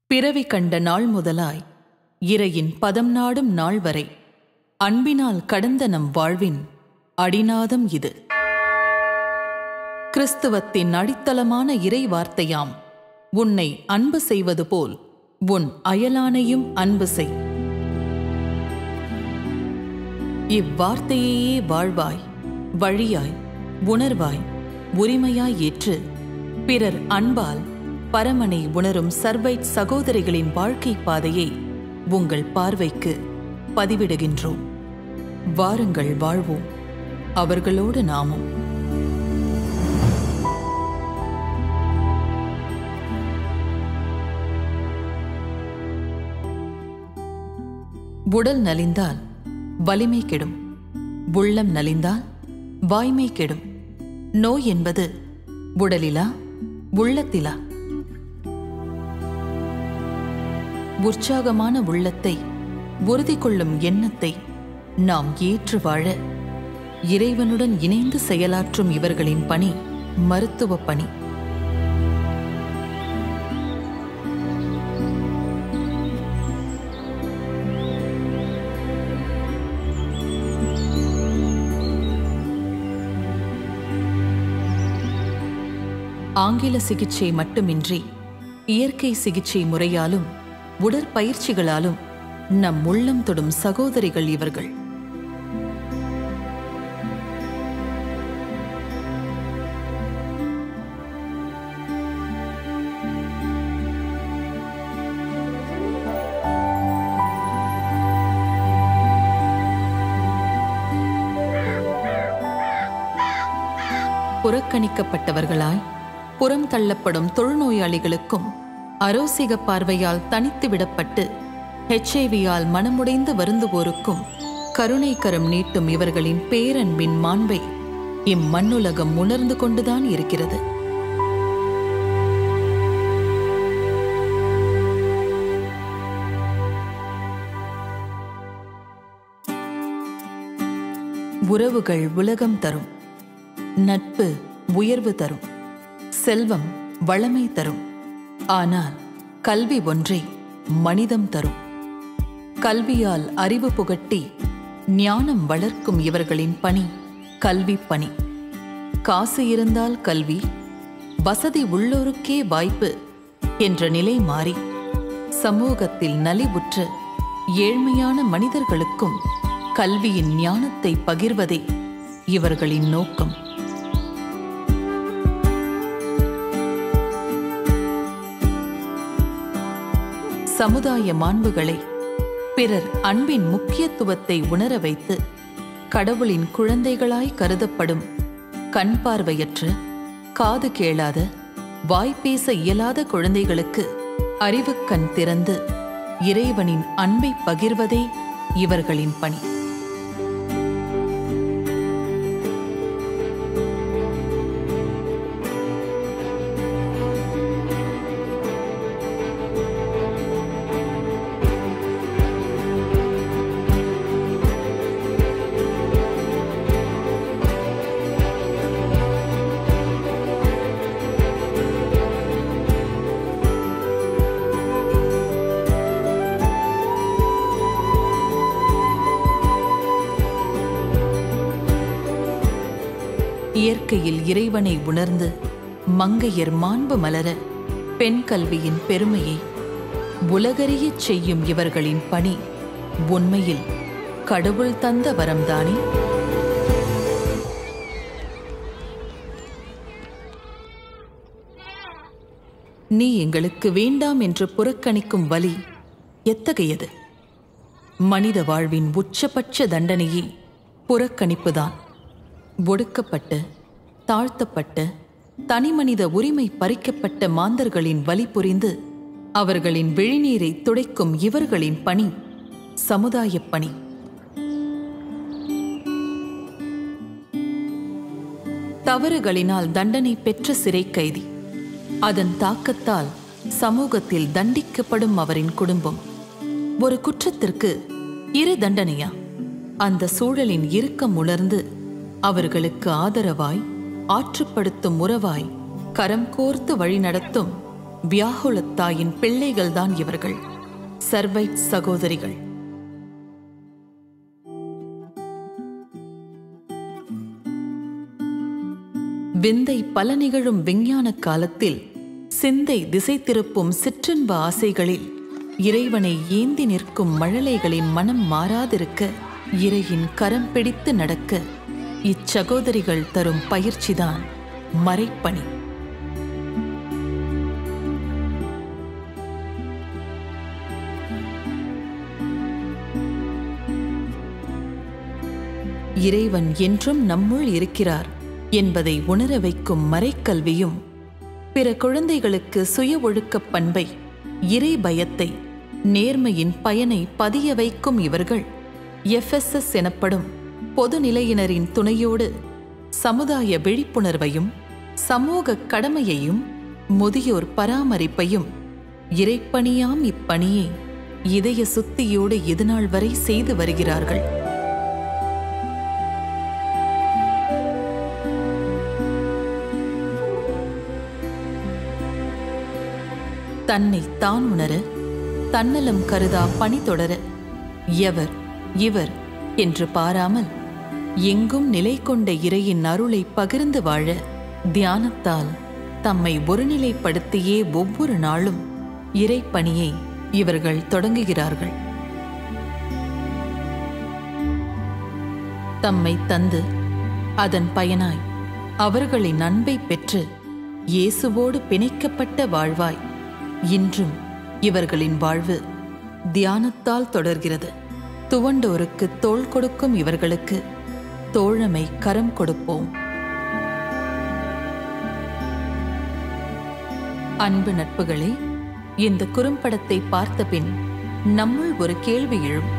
பிறவி கண்ட நாள் முதலாய் இறையின் பதம் நாடும் நாள் வரை அன்பினால் கடந்த நம் வாழ்வின் அடிநாதம் இது கிறிஸ்துவத்தின் அடித்தளமான இறை வார்த்தையாம் உன்னை அன்பு செய்வது போல் உன் அயலானையும் அன்பு செய் இவ்வார்த்தையையே வாழ்வாய் வழியாய் உணர்வாய் உரிமையாய் ஏற்று பிறர் அன்பால் பரமனை உணரும் சர்வைட் சகோதரிகளின் வாழ்க்கை பாதையை உங்கள் பார்வைக்கு பதிவிடுகின்றோம் வாருங்கள் வாழ்வோம் அவர்களோடு நாமும் உடல் நலிந்தால் வலிமை கெடும் உள்ளம் நலிந்தால் வாய்மை கெடும் நோய் என்பது உடலிலா உள்ளத்திலா உற்சாகமான உள்ளத்தை உறுதி கொள்ளும் எண்ணத்தை நாம் ஏற்று வாழ இறைவனுடன் இணைந்து செயலாற்றும் இவர்களின் பணி மருத்துவ பணி ஆங்கில சிகிச்சை மட்டுமின்றி இயற்கை சிகிச்சை முறையாலும் உடற்பயிற்சிகளாலும் நம் உள்ளம் தொடும் சகோதரிகள் இவர்கள் புறக்கணிக்கப்பட்டவர்களாய் புறம் தள்ளப்படும் தொழுநோயாளிகளுக்கும் அரோசிக பார்வையால் தனித்து விடப்பட்டு ஹெச்ஐவியால் மனமுடைந்து வருந்துவோருக்கும் கருணை கரம் நீட்டும் இவர்களின் பேரன்பின் மாண்பை இம்மண்ணுலகம் உணர்ந்து கொண்டுதான் இருக்கிறது உறவுகள் உலகம் தரும் நட்பு உயர்வு தரும் செல்வம் வளமை தரும் ஆனால் கல்வி ஒன்றே மனிதம் தரும் கல்வியால் அறிவு புகட்டி ஞானம் வளர்க்கும் இவர்களின் பணி கல்வி பணி காசு இருந்தால் கல்வி வசதி உள்ளோருக்கே வாய்ப்பு என்ற நிலை மாறி சமூகத்தில் நலிவுற்ற ஏழ்மையான மனிதர்களுக்கும் கல்வியின் ஞானத்தை பகிர்வதே இவர்களின் நோக்கம் சமுதாய மாண்புகளை பிறர் அன்பின் முக்கியத்துவத்தை உணர வைத்து கடவுளின் குழந்தைகளாய் கருதப்படும் கண் பார்வையற்ற காது கேளாத வாய் பேச இயலாத குழந்தைகளுக்கு அறிவுக்கண் திறந்து இறைவனின் அன்பை பகிர்வதே இவர்களின் பணி இயற்கையில் இறைவனை உணர்ந்து மங்கையர் மாண்பு மலர பெண் கல்வியின் பெருமையை உலகறியச் செய்யும் இவர்களின் பணி உண்மையில் கடவுள் தந்த வரம்தானே நீ எங்களுக்கு வேண்டாம் என்று புறக்கணிக்கும் வலி எத்தகையது மனித வாழ்வின் உச்சபட்ச தண்டனையே புறக்கணிப்புதான் ஒடுக்கப்பட்ட தாழ்த்தப்பட்ட தனிமனித உரிமை பறிக்கப்பட்ட மாந்தர்களின் வலி புரிந்து அவர்களின் விழிநீரை துடைக்கும் இவர்களின் பணி சமுதாயப் பணி தவறுகளினால் தண்டனை பெற்ற சிறை கைதி அதன் தாக்கத்தால் சமூகத்தில் தண்டிக்கப்படும் அவரின் குடும்பம் ஒரு குற்றத்திற்கு இரு தண்டனையா அந்த சூழலின் இறுக்கம் உணர்ந்து அவர்களுக்கு ஆதரவாய் ஆற்றுப்படுத்தும் உறவாய் கரம் கோர்த்து வழிநடத்தும் வியாகுலத்தாயின் பிள்ளைகள்தான் இவர்கள் சர்வைட் சகோதரிகள் விந்தை பல நிகழும் விஞ்ஞான காலத்தில் சிந்தை திசை திருப்பும் சிற்றின்ப ஆசைகளில் இறைவனை ஏந்தி நிற்கும் மழலைகளின் மனம் மாறாதிருக்க இறையின் கரம் பிடித்து நடக்க இச்சகோதரிகள் தரும் பயிற்சிதான் மறைப்பணி இறைவன் என்றும் நம்முள் இருக்கிறார் என்பதை உணர வைக்கும் மறைக்கல்வியும் பிற குழந்தைகளுக்கு சுய ஒழுக்கப் பண்பை இறை பயத்தை நேர்மையின் பயனை பதிய வைக்கும் இவர்கள் எஃப்எஸ்எஸ் எனப்படும் பொதுநிலையினரின் துணையோடு சமுதாய விழிப்புணர்வையும் சமூக கடமையையும் முதியோர் பராமரிப்பையும் இறைப்பணியாம் இப்பணியை இதய சுத்தியோடு இதுநாள் வரை செய்து வருகிறார்கள் தன்னை தான் உணர தன்னலம் கருதா பணி தொடர எவர் இவர் என்று பாராமல் எங்கும் நிலை கொண்ட இறையின் அருளை பகிர்ந்து வாழ தியானத்தால் தம்மை ஒருநிலைப்படுத்தியே ஒவ்வொரு நாளும் இறைப்பணியை இவர்கள் தொடங்குகிறார்கள் தம்மை தந்து அதன் பயனாய் அவர்களின் அன்பை பெற்று இயேசுவோடு பிணைக்கப்பட்ட வாழ்வாய் இன்றும் இவர்களின் வாழ்வு தியானத்தால் தொடர்கிறது துவண்டோருக்கு தோள் கொடுக்கும் இவர்களுக்கு தோழமை கரம் கொடுப்போம் அன்பு நட்புகளே இந்த குறும்படத்தை பார்த்த பின் நம்முள் ஒரு கேள்வி எழும்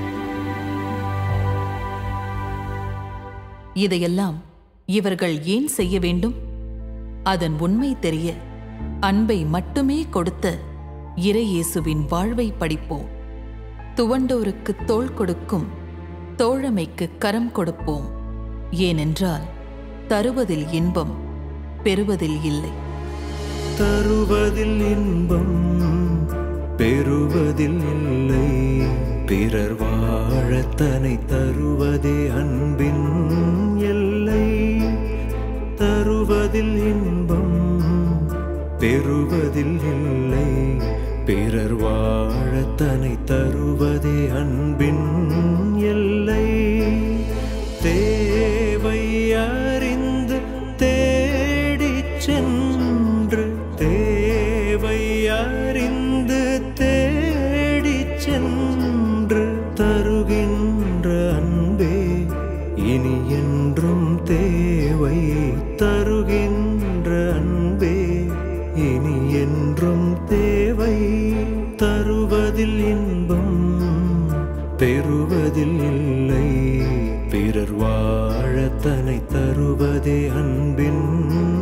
இதையெல்லாம் இவர்கள் ஏன் செய்ய வேண்டும் அதன் உண்மை தெரிய அன்பை மட்டுமே கொடுத்த இறையேசுவின் வாழ்வை படிப்போம் துவண்டோருக்கு தோள் கொடுக்கும் தோழமைக்கு கரம் கொடுப்போம் ஏனென்றால் தருவதில் இன்பம் பெறுவதில் இல்லை தருவதில் இன்பம் பெறுவதில் இல்லை பிறர் வாழ தனை தருவதே அன்பின் எல்லை தருவதில் இன்பம் பெறுவதில் இல்லை பிறர் வாழ தனை தருவதே அன்பின் எல்லை தேவை அறிந்து தேடிச் சென்று தேவை அறிந்து தேடிச் சென்று தருகின்ற அன்பே இனி என்றும் தேவை தருகின்ற அன்பே இனி என்றும் தேவை தருவதில் இன்பம் பெறுவதில் இல்லை பிறர் வாழ தனை தருவதே அன்பின்